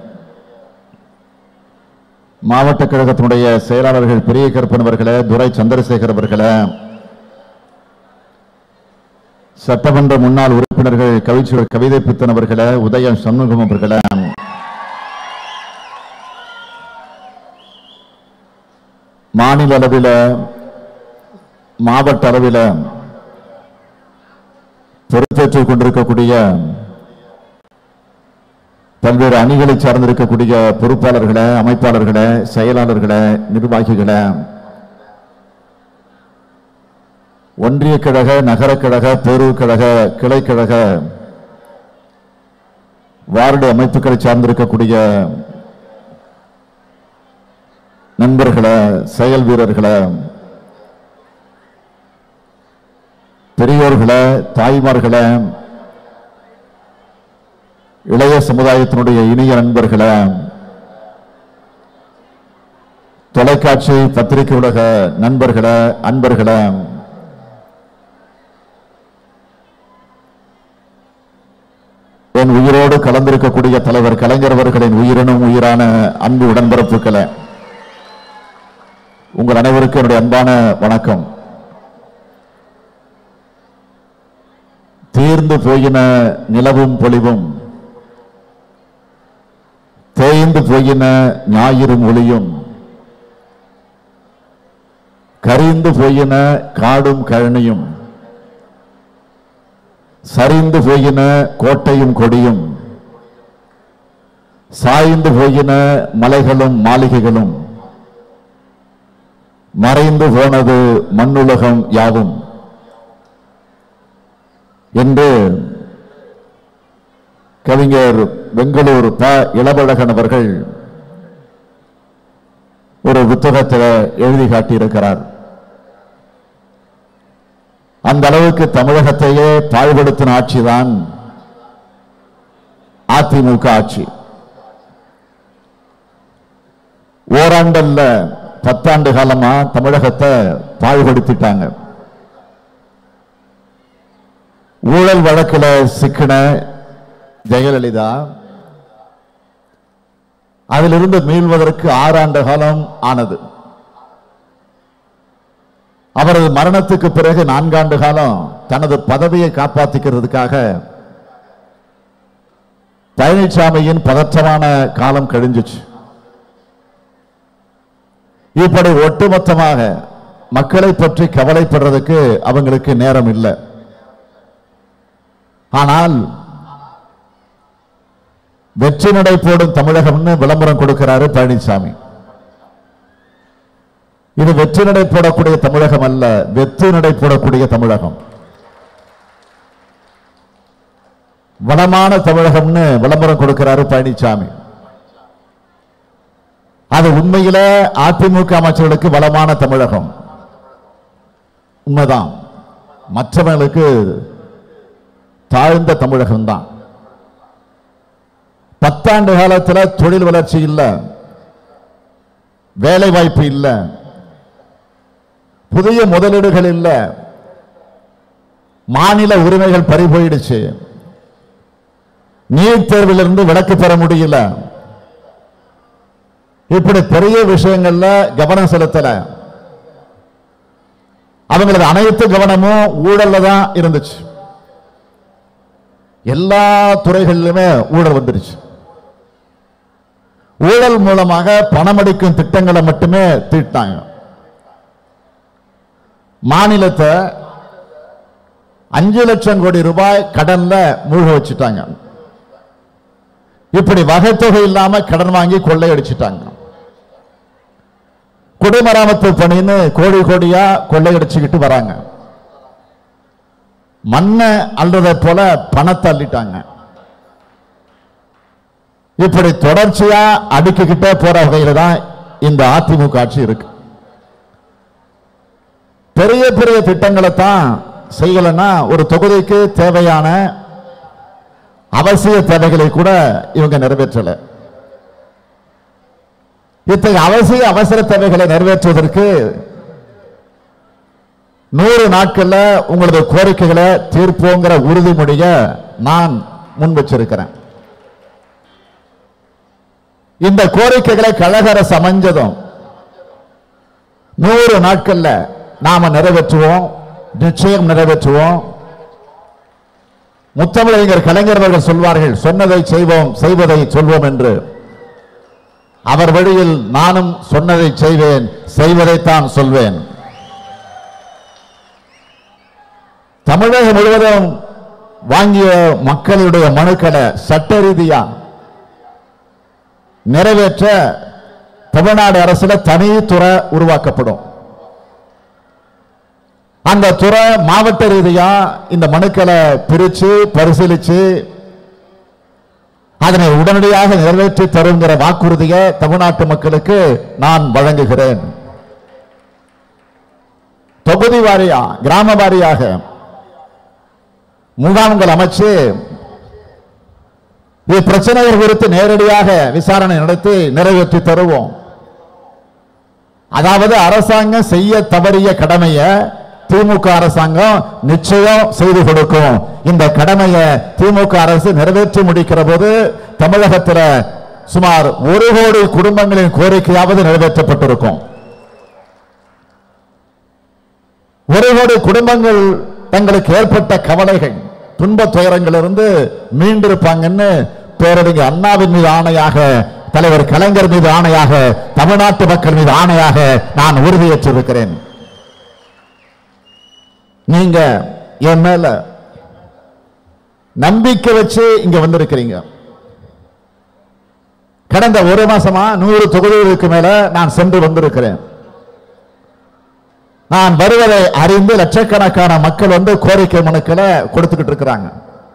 மாவட்ட கழகத்தினுடைய செயலாளர்கள் பெரிய கருப்பன் அவர்களே துரை சந்திரசேகர் அவர்களே சட்டமன்ற முன்னாள் உறுப்பினர்கள் கவிச்சுவர் கவிதை பித்தன் அவர்களே உதய சண்முகம் அவர்களே மாநில அளவில் மாவட்ட அளவில் பொறுப்பேற்றுக் கொண்டிருக்கக்கூடிய பல்வேறு அணிகளை சார்ந்திருக்கக்கூடிய பொறுப்பாளர்களே அமைப்பாளர்களே செயலாளர்களே நிர்வாகிகளே ஒன்றிய கழக நகர கழக பேரூர் கழக கிளைக்கழக வார்டு அமைப்புகளை சார்ந்திருக்கக்கூடிய நண்பர்களே செயல் வீரர்களே பெரியோர்களே தாய்மார்களே இளைய சமுதாயத்தினுடைய இனிய நண்பர்களே தொலைக்காட்சி பத்திரிகை உலக நண்பர்களே அன்பர்களே என் உயிரோடு கலந்திருக்கக்கூடிய தலைவர் கலைஞர் அவர்களின் உயிரினும் உயிரான அன்பு உடன்பிறப்புகளே உங்கள் அனைவருக்கும் என்னுடைய அன்பான வணக்கம் தீர்ந்து போயின நிலவும் பொலிவும் தேய்ந்து போயின ஞாயிறும் ஒளியும் கரிந்து போயின காடும் கழனியும் சரிந்து போயின கோட்டையும் கொடியும் சாய்ந்து போயின மலைகளும் மாளிகைகளும் மறைந்து போனது மண்ணுலகம் யாவும் என்று கவிஞர் பெங்களூர் ப இளவழகன் அவர்கள் ஒரு புத்தகத்தில் எழுதி காட்டியிருக்கிறார் அந்த அளவுக்கு தமிழகத்தையே பாழ்படுத்தின ஆட்சிதான் அதிமுக ஆட்சி ஓராண்டல்ல பத்தாண்டு காலமா தமிழகத்தை பாழ்படுத்திட்டாங்க ஊழல் வழக்குல சிக்கின ஜெயலலிதா அதிலிருந்து மீள்வதற்கு ஆறாண்டு காலம் ஆனது அவரது மரணத்துக்கு பிறகு நான்காண்டு காலம் தனது பதவியை காப்பாற்றிக்கிறதுக்காக பழனிசாமியின் பதற்றமான காலம் கழிஞ்சிச்சு இப்படி ஒட்டுமொத்தமாக மக்களை பற்றி கவலைப்படுறதுக்கு அவங்களுக்கு நேரம் இல்லை ஆனால் வெற்றி நடை போடும் தமிழகம்னு விளம்பரம் கொடுக்கிறாரு பழனிசாமி இது வெற்றி நடை போடக்கூடிய தமிழகம் அல்ல வெற்றி நடை போடக்கூடிய தமிழகம் வளமான தமிழகம்னு விளம்பரம் கொடுக்கிறாரு பழனிசாமி அது உண்மையில அதிமுக அமைச்சர்களுக்கு வளமான தமிழகம் உண்மைதான் மற்றவர்களுக்கு தாழ்ந்த தமிழகம் தான் பத்தாண்டு காலத்துல தொழில் வளர்ச்சி இல்ல வேலை வாய்ப்பு இல்ல புதிய முதலீடுகள் இல்ல மாநில உரிமைகள் பறி போயிடுச்சு நீட் தேர்விலிருந்து விலக்கு பெற முடியல இப்படி பெரிய விஷயங்கள்ல கவனம் செலுத்தல அவங்களது அனைத்து கவனமும் ஊழல்ல தான் இருந்துச்சு எல்லா துறைகளிலுமே ஊழல் வந்துருச்சு ஊழல் மூலமாக பணமடிக்கும் திட்டங்களை மட்டுமே தீட்டாங்க மாநிலத்தை அஞ்சு லட்சம் கோடி ரூபாய் கடன்ல மூழ்க வச்சுட்டாங்க இப்படி வகைத்தொகை இல்லாம கடன் வாங்கி கொள்ளையடிச்சிட்டாங்க குடிமராமத்து பணின்னு கோடி கோடியா கொள்ளையடிச்சுக்கிட்டு வராங்க மண்ணை அள்ளுறதை போல பணத்தை அள்ளிட்டாங்க இப்படி தொடர்ச்சியா அடுக்கிக்கிட்டே போற வகையில தான் இந்த அதிமுக ஆட்சி இருக்கு பெரிய பெரிய திட்டங்களை தான் செய்யலைன்னா ஒரு தொகுதிக்கு தேவையான அவசிய தேவைகளை கூட இவங்க நிறைவேற்றல இத்தகைய அவசிய அவசர தேவைகளை நிறைவேற்றுவதற்கு நூறு நாட்கள்ல உங்களது கோரிக்கைகளை தீர்ப்போங்கிற உறுதிமொழிய நான் முன் வச்சிருக்கிறேன் இந்த கோரிக்கைகளை கழக அரசு அமைஞ்சதும் நூறு நாட்கள்ல நாம நிறைவேற்றுவோம் நிச்சயம் நிறைவேற்றுவோம் முத்தமிழறிஞர் கலைஞர் அவர்கள் சொல்வார்கள் சொன்னதை செய்வோம் செய்வதை சொல்வோம் என்று அவர் வழியில் நானும் சொன்னதை செய்வேன் செய்வதைத்தான் சொல்வேன் தமிழகம் முழுவதும் வாங்கிய மக்களுடைய மனுக்களை சட்ட ரீதியா நிறைவேற்ற தமிழ்நாடு அரசுல தனி துறை உருவாக்கப்படும் அந்த துறை மாவட்ட ரீதியா இந்த மனுக்களை பிரிச்சு பரிசீலிச்சு அதனை உடனடியாக நிறைவேற்றி தருங்கிற வாக்குறுதியை தமிழ்நாட்டு மக்களுக்கு நான் வழங்குகிறேன் தொகுதி வாரியா கிராம வாரியாக முகாம்கள் அமைச்சு இப்பிரச்சனைகள் குறித்து நேரடியாக விசாரணை நடத்தி நிறைவேற்றி தருவோம் அதாவது அரசாங்கம் செய்ய தவறிய கடமையை திமுக அரசாங்கம் நிச்சயம் செய்து கொடுக்கும் இந்த கடமையை திமுக அரசு நிறைவேற்றி முடிக்கிற போது தமிழகத்தில் சுமார் ஒரு கோடி குடும்பங்களின் கோரிக்கையாவது நிறைவேற்றப்பட்டிருக்கும் ஒரு கோடி குடும்பங்கள் தங்களுக்கு ஏற்பட்ட கவலைகள் துன்ப துயரங்களிலிருந்து மீண்டிருப்பாங்கன்னு பேரறிஞர் அண்ணாவின் மீது ஆணையாக தலைவர் கலைஞர் மீது ஆணையாக தமிழ்நாட்டு மக்கள் மீது ஆணையாக நான் உறுதியேற்றிருக்கிறேன் நீங்க என் மேல நம்பிக்கை வச்சு இங்க வந்திருக்கிறீங்க கடந்த ஒரு மாசமா நூறு தொகுதிகளுக்கு மேல நான் சென்று வந்திருக்கிறேன் நான் வருவதை அறிந்து லட்சக்கணக்கான மக்கள் வந்து கோரிக்கை மனுக்களை கொடுத்துக்கிட்டு இருக்கிறாங்க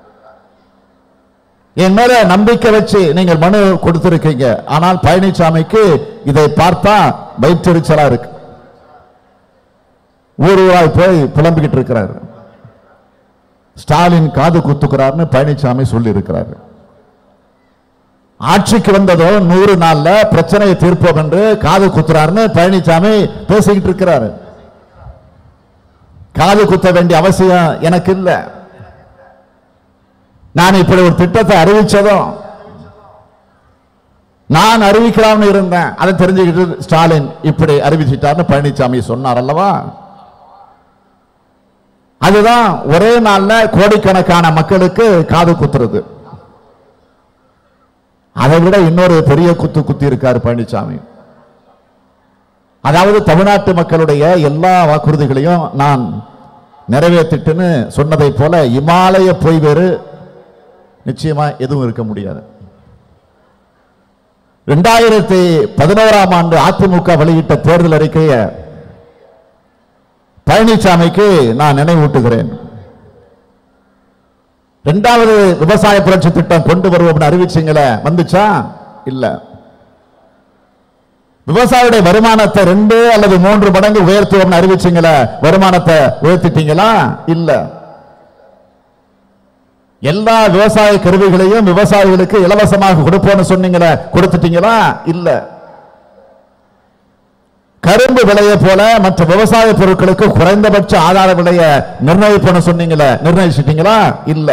என் மேல நம்பிக்கை வச்சு நீங்கள் மனு கொடுத்திருக்கீங்க ஆனால் பழனிசாமிக்கு இதை பார்த்தா வயிற்றெரிச்சலா இருக்கு ஊர் ஊராய் போய் புலம்பிக்கிட்டு இருக்கிறாரு ஸ்டாலின் காது குத்துக்கிறார்னு பழனிசாமி சொல்லி இருக்கிறாரு ஆட்சிக்கு வந்ததோ நூறு நாள்ல பிரச்சனையை தீர்ப்போம் என்று காது குத்துறாருன்னு பழனிசாமி பேசிக்கிட்டு இருக்கிறாரு காது குத்த வேண்டிய அவசியம் எனக்கு இல்லை நான் இப்படி ஒரு திட்டத்தை அறிவிச்சதும் நான் அறிவிக்கலாம்னு இருந்தேன் அதை தெரிஞ்சுக்கிட்டு ஸ்டாலின் இப்படி அறிவிச்சிட்டார்னு பழனிசாமி சொன்னார் அல்லவா அதுதான் ஒரே நாள்ல கோடிக்கணக்கான மக்களுக்கு காது குத்துறது அதை விட இன்னொரு பெரிய குத்து குத்தி இருக்காரு பழனிசாமி அதாவது தமிழ்நாட்டு மக்களுடைய எல்லா வாக்குறுதிகளையும் நான் நிறைவேற்றிட்டுன்னு சொன்னதை போல இமாலய பொய் வேறு நிச்சயமா எதுவும் இருக்க முடியாது ரெண்டாயிரத்தி பதினோராம் ஆண்டு அதிமுக வெளியிட்ட தேர்தல் அறிக்கையை பழனிசாமிக்கு நான் நினைவூட்டுகிறேன் இரண்டாவது விவசாய புரட்சி திட்டம் கொண்டு வருவோம்னு அறிவிச்சீங்களே வந்துச்சா இல்ல விவசாயியுடைய வருமானத்தை ரெண்டு அல்லது மூன்று மடங்கு உயர்த்துவோம்னு அறிவிச்சீங்களே வருமானத்தை உயர்த்திட்டீங்களா இல்ல எல்லா விவசாய கருவிகளையும் விவசாயிகளுக்கு இலவசமாக கொடுப்போம்னு சொன்னீங்களே கொடுத்துட்டீங்களா இல்ல கரும்பு விலையை போல மற்ற விவசாய பொருட்களுக்கு குறைந்தபட்ச ஆதார விலையை நிர்ணயிப்போம்னு சொன்னீங்களே நிர்ணயிச்சிட்டீங்களா இல்ல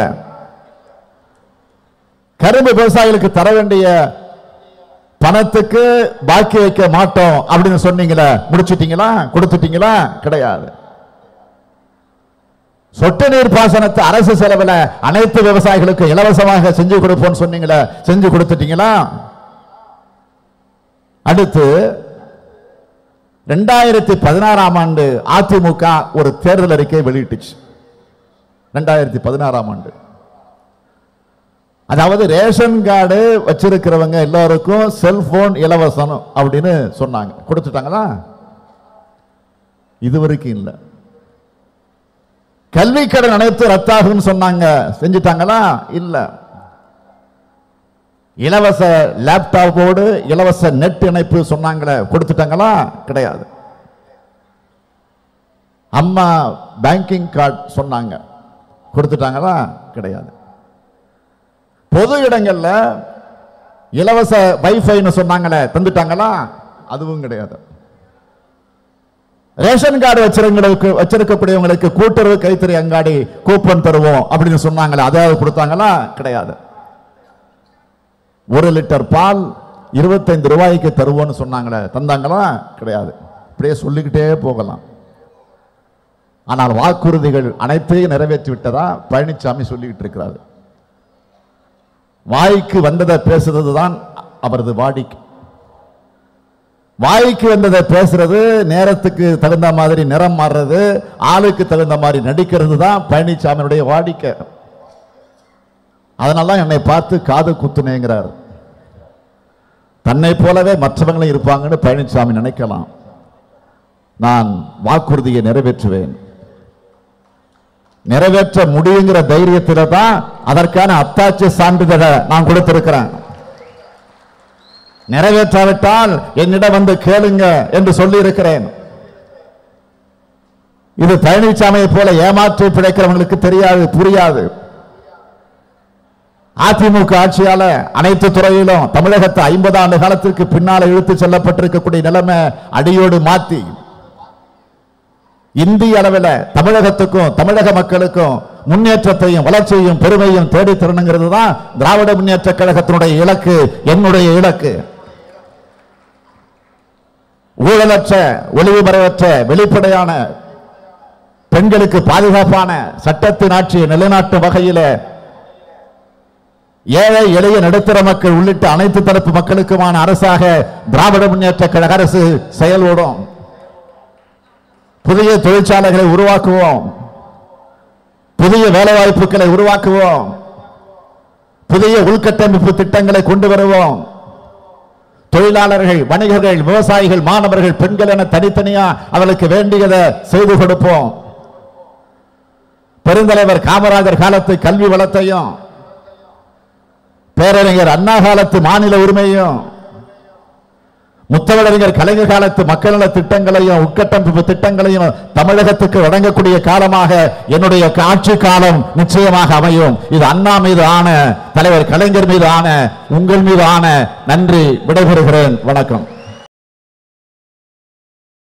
கரும்பு விவசாயிகளுக்கு தர வேண்டிய பணத்துக்கு பாக்கி வைக்க மாட்டோம் அப்படின்னு சொன்னீங்களே முடிச்சிட்டீங்களா கொடுத்துட்டீங்களா கிடையாது சொட்டு நீர் பாசனத்தை அரசு செலவுல அனைத்து விவசாயிகளுக்கு இலவசமாக செஞ்சு கொடுப்போம்னு சொன்னீங்களே செஞ்சு கொடுத்துட்டீங்களா அடுத்து ரெண்டாயிரத்தி பதினாறாம் ஆண்டு அதிமுக ஒரு தேர்தல் அறிக்கை வெளியிட்டுச்சு ரெண்டாயிரத்தி பதினாறாம் ஆண்டு அதாவது ரேஷன் கார்டு வச்சிருக்கிறவங்க எல்லாருக்கும் செல்போன் இலவசம் அப்படின்னு சொன்னாங்க கொடுத்துட்டாங்களா இதுவரைக்கும் இல்லை கல்வி கடன் அனைத்து ரத்தாகும் சொன்னாங்க செஞ்சிட்டாங்களா இல்ல இலவச லேப்டாப்போடு இலவச நெட் இணைப்பு சொன்னாங்களே கொடுத்துட்டாங்களா கிடையாது அம்மா பேங்கிங் கார்டு சொன்னாங்க கொடுத்துட்டாங்களா கிடையாது பொது இடங்கள்ல இலவச வைஃபைன்னு சொன்னாங்களே தந்துட்டாங்களா அதுவும் கிடையாது ரேஷன் கார்டு வச்சிருங்களுக்கு வச்சிருக்கக்கூடியவங்களுக்கு கூட்டுறவு கைத்தறி அங்காடி கூப்பன் தருவோம் அப்படின்னு சொன்னாங்களே அதாவது கொடுத்தாங்களா கிடையாது ஒரு லிட்டர் பால் இருபத்தைந்து ரூபாய்க்கு தருவோம்னு சொன்னாங்களே தந்தாங்களா கிடையாது இப்படியே சொல்லிக்கிட்டே போகலாம் ஆனால் வாக்குறுதிகள் அனைத்தையும் நிறைவேற்றி விட்டதா பழனிசாமி சொல்லிக்கிட்டு இருக்கிறாரு வாய்க்கு வந்ததை பேசுறது தான் அவரது வாடிக்கை வாய்க்கு வந்ததை பேசுறது நேரத்துக்கு தகுந்த மாதிரி நிறம் மாறுறது ஆளுக்கு தகுந்த மாதிரி நடிக்கிறது தான் பழனிசாமியுடைய வாடிக்கை அதனால தான் என்னை பார்த்து காது குத்துனேங்கிறார் தன்னை போலவே மற்றவங்களும் இருப்பாங்கன்னு பழனிசாமி நினைக்கலாம் நான் வாக்குறுதியை நிறைவேற்றுவேன் நிறைவேற்ற முடியுங்கிற தைரியத்தில தான் அதற்கான அத்தாட்சி சான்றிதழை நான் கொடுத்திருக்கிறேன் நிறைவேற்றாவிட்டால் என்னிடம் வந்து கேளுங்க என்று சொல்லி இருக்கிறேன் இது பழனிசாமியை போல ஏமாற்றி பிழைக்கிறவங்களுக்கு தெரியாது புரியாது அதிமுக ஆட்சியால அனைத்து துறையிலும் தமிழகத்தை ஐம்பது ஆண்டு காலத்திற்கு பின்னால இழுத்து செல்லப்பட்டிருக்கக்கூடிய நிலைமை அடியோடு மாத்தி இந்திய அளவில் தமிழகத்துக்கும் தமிழக மக்களுக்கும் முன்னேற்றத்தையும் வளர்ச்சியையும் பெருமையும் தேடி தரணுங்கிறது தான் திராவிட முன்னேற்ற கழகத்தினுடைய இலக்கு என்னுடைய இலக்கு ஊழலற்ற ஒளிவுமறைவற்ற வெளிப்படையான பெண்களுக்கு பாதுகாப்பான சட்டத்தின் ஆட்சியை நிலைநாட்டும் வகையில ஏழை எளிய நடுத்தர மக்கள் உள்ளிட்ட அனைத்து தரப்பு மக்களுக்குமான அரசாக திராவிட முன்னேற்ற கழக அரசு செயல்படும் புதிய தொழிற்சாலைகளை உருவாக்குவோம் புதிய வேலைவாய்ப்புகளை உருவாக்குவோம் புதிய உள்கட்டமைப்பு திட்டங்களை கொண்டு வருவோம் தொழிலாளர்கள் வணிகர்கள் விவசாயிகள் மாணவர்கள் பெண்கள் என தனித்தனியா அவர்களுக்கு வேண்டியதை செய்து கொடுப்போம் பெருந்தலைவர் காமராஜர் காலத்து கல்வி வளத்தையும் பேரறிஞர் அண்ணா காலத்து மாநில உரிமையும் முத்தமிழறிஞர் கலைஞர் காலத்து மக்கள் நல திட்டங்களையும் உட்கட்டமைப்பு திட்டங்களையும் தமிழகத்துக்கு வழங்கக்கூடிய காலமாக என்னுடைய ஆட்சி காலம் நிச்சயமாக அமையும் இது அண்ணா மீது ஆன தலைவர் கலைஞர் மீது ஆன உங்கள் மீது ஆன நன்றி விடைபெறுகிறேன் வணக்கம்